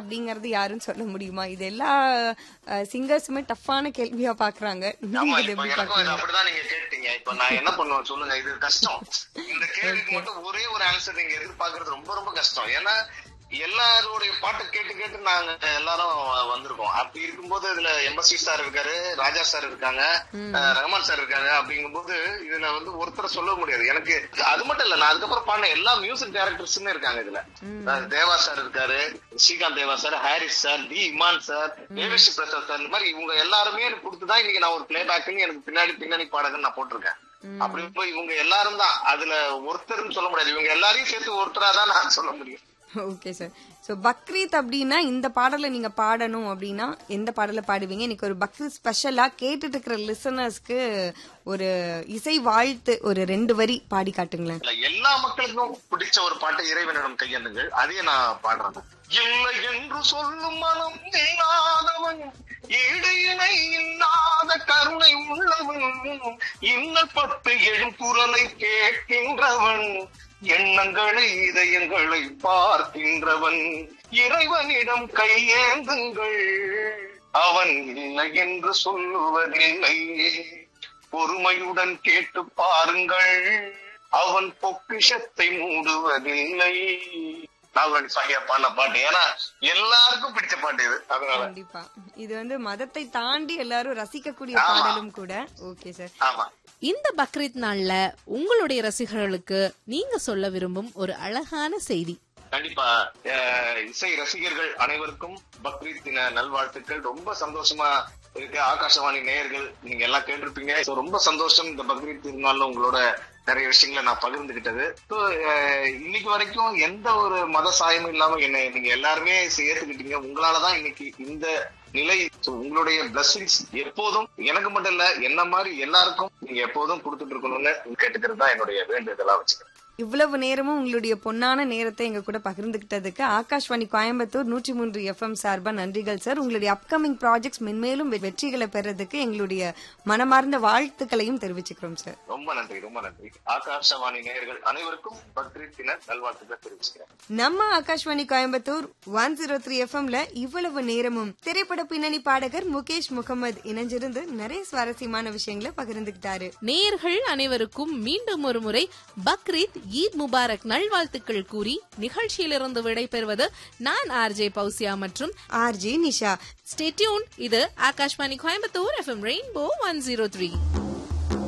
அப்படிங்கறது யாருன்னு சொல்ல முடியுமா இது எல்லா சிங்கர்ஸுமே டஃப்பான கேள்வியா பாக்குறாங்க ஆமா நீங்க இது இப்ப எப்படி எனக்கும் இது பாக்குறீங்க அப்படிதான் நீங்க கேட்டீங்க இப்ப நான் என்ன பண்ணுவேன் சொல்லுங்க இது கஷ்டம் இந்த கேள்விக்கு மட்டும் ஒரே ஒரு ஆன்சர் நீங்க எதிர்பார்க்கறது ரொம்ப ரொம்ப கஷ்டம் ஏன்னா எல்லாருடைய பாட்டு கேட்டு கேட்டு நாங்க எல்லாரும் வந்திருக்கோம் அப்படி இருக்கும்போது இதுல எம்எஸ்சி சார் இருக்காரு ராஜா சார் இருக்காங்க அஹ் ரஹ்மான் சார் இருக்காங்க அப்படிங்கும்போது இதுல வந்து ஒருத்தரை சொல்ல முடியாது எனக்கு அது மட்டும் இல்ல நான் அதுக்கப்புறம் பாடின எல்லா மியூசிக் டைரக்டர்ஸுமே இருக்காங்க இதுல அஹ் தேவா சார் இருக்காரு Srikanth Deva sir Harris sir D Imman sir Devesh Prasad sir இந்த மாதிரி இவங்க எல்லாருமே எனக்கு கொடுத்துதான் இன்னைக்கு நான் ஒரு பிளே பேக்னு எனக்கு பின்னாடி பின்னணி பாடகன் நான் போட்டிருக்கேன் அப்படி போய் இவங்க எல்லாரும் தான் அதுல ஒருத்தர்னு சொல்ல முடியாது இவங்க எல்லாரையும் சேர்த்து ஒருத்தரா தான் நான் சொல்ல முடியும் ஓகே சார் சோ பக்ரீத் அப்படின்னா இந்த பாடலை நீங்க பாடணும் அப்படின்னா எந்த பாடலை பாடுவீங்க இன்னைக்கு ஒரு பக்ரீத் ஸ்பெஷலா கேட்டுட்டு இருக்கிற லிசனர்ஸ்க்கு ஒரு இசை வாழ்த்து ஒரு ரெண்டு வரி பாடி காட்டுங்களேன் இல்ல, எல்லா மக்களுக்கும் பிடிச்ச ஒரு பாட்டு இறைவனிடம் கையெழுங்கள் அதையே நான் பாடுறேன் இல்லை என்று சொல்லும் மனம் இல்லாதவன் ஈடு இணை இல்லாத கருணை உள்ளவன் இன்னல் பட்டு எழும் குரலை கேட்கின்றவன் எண்ணங்களை இதயங்களை பார்க்கின்றவன் இறைவனிடம் கையேந்துங்கள் அவன் இல்லை என்று சொல்லுவதில்லை பொறுமையுடன் கேட்டு பாருங்கள் அவன் பொக்கிஷத்தை மூடுவதில்லை நான் சரியா பாடின பாட்டு ஏன்னா எல்லாருக்கும் பிடிச்ச பாட்டு இது அதனால கண்டிப்பா இது வந்து மதத்தை தாண்டி எல்லாரும் ரசிக்கக்கூடிய ஆமா. பாடலும் கூட ஓகே சார் ஆமா இந்த பக்ரீத் நாள்ல உங்களுடைய ரசிகர்களுக்கு நீங்க சொல்ல விரும்பும் ஒரு அழகான செய்தி கண்டிப்பா அஹ், இசை ரசிகர்கள் அனைவருக்கும் பக்ரீத் தின நல்வாழ்த்துக்கள் ரொம்ப சந்தோஷமா இருக்கு ஆகாஷவாணி நேயர்கள் நீங்க எல்லாம் கேட்டிருப்பீங்க So, ரொம்ப சந்தோஷம் இந்த பக்ரீத் திருநாள்ல உங்களோட நிறைய விஷயங்களை நான் பகிர்ந்துகிட்டது So, அஹ், இன்னைக்கு வரைக்கும் எந்த ஒரு மத சாயமும் இல்லாம என்னை நீங்க எல்லாருமே ஏத்துக்கிட்டீங்க உங்களாலதான் இன்னைக்கு இந்த நிலை So, உங்களுடைய பிளஸிங்ஸ் எப்போதும் எனக்கு மட்டும் இல்ல என்ன மாதிரி எல்லாருக்கும் நீங்க எப்போதும் கொடுத்துட்டு இருக்கணும்னு கேட்டுக்கிறது தான் என்னுடைய வேண்டுதலா வச்சுக்கிறேன் இவ்வளவு நேரமும் உங்களுடைய பொன்னான நேரத்தை எங்க கூட பகிர்ந்துகிட்டதுக்கு ஆகாஷ்வாணி கோயம்புத்தூர் நூற்றி மூன்று எஃப்எம் சார்பா நன்றிகள் சார் உங்களுடைய அப்கமிங் ப்ராஜெக்ட்ஸ் மென்மேலும் வெ- வெற்றிகளை பெறதுக்கு எங்களுடைய மனமார்ந்த வாழ்த்துக்களையும் தெரிவிச்சுக்கிறோம் சார் ரொம்ப நன்றி ரொம்ப நன்றி ஆகாஷவாணி நேயர்கள் அனைவருக்கும் பக்ரீத் தின நல்வாழ்த்துக்கள் தெரிவிச்சுக்கிறேன் நம்ம Akashvani Coimbatore one zero three எஃப்எம்ல இவ்வளவு நேரமும் திரைப்பட பின்னணி பாடகர் முகேஷ் முகமது இணைஞ்சிருந்து நிறைய சுவாரஸ்யமான விஷயங்களை பகிர்ந்துகிட்டாரு நேயர்கள் அனைவருக்கும் மீண்டும் ஒரு முறை பக்ரீத் ஈத் முபாரக் நல்வாழ்த்துக்கள் கூறி நிகழ்ச்சியிலிருந்து விடைபெறுவது நான் ஆர்ஜே பௌசியா மற்றும் ஆர்ஜி நிஷா ஸ்டேட்யூன் இது Akashvani Coimbatore FM rainbow one zero three